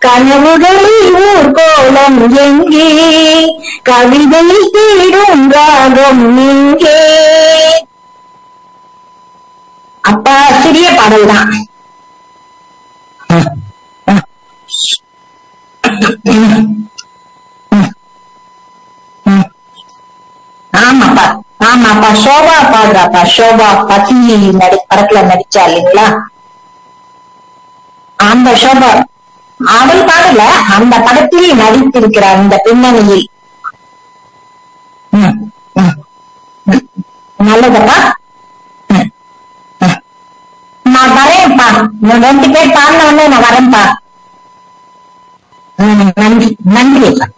கனவுகளில் ஊர்கோலம் எங்கே கவிதை தேடும் ராகம் எங்கே அப்பா சிறிய பாடல் தான் ஆமாப்பா ஆமாப்பா சோபா பாடுறாப்பா சோபா பசி நடி படத்துல நடிச்சா இல்லைங்களா அந்த சோபா அவள் பாடல அந்த படத்தில் நடித்திருக்கிறார் இந்த பின்னணியில் ம், ம், ம். நல்லதப்பா ம், ம். நான் வரேன்ப்பா இன்னும் ரெண்டு பேர் பாடின உடனே நான் வரேன்ப்பா ம், நன்றி நன்றி